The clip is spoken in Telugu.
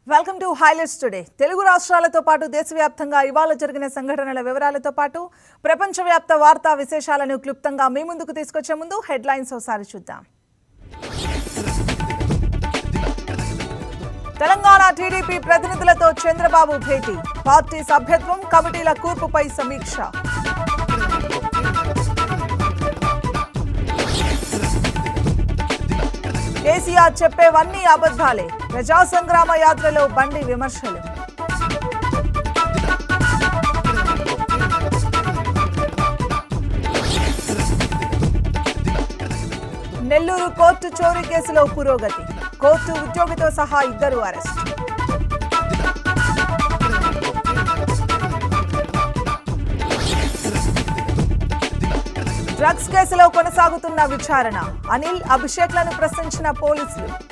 welcome to highlights today Telugu రాష్ట్రాలతో పాటు దేశవ్యాప్తంగా ఇవాళ జరిగిన సంఘటనల వివరాలతో పాటు ప్రపంచవ్యాప్త వార్తా విశేషాలను క్లుప్తంగా మీ ముందుకు తీసుకొచ్చే ముందు హెడ్లైన్స్ ఒకసారి చూద్దాం తెలంగాణ టీడీపీ ప్రతినిధులతో చంద్రబాబు భేటీ పార్టీ సభ్యత్వం కమిటీల కూర్పుపై సమీక్ష కేసీఆర్ చెప్పేవన్నీ అబద్ధాలే ప్రజా సంగ్రామ యాత్రలో బండి విమర్శలు నెల్లూరు కోర్టు చోరీ కేసులో పురోగతి కోర్టు ఉద్యోగితో సహా ఇద్దరు అరెస్ట్ డ్రగ్స్ కేసులో కొనసాగుతున్న విచారణ అనిల్ అభిషేక్లను ప్రశ్నించిన పోలీసులు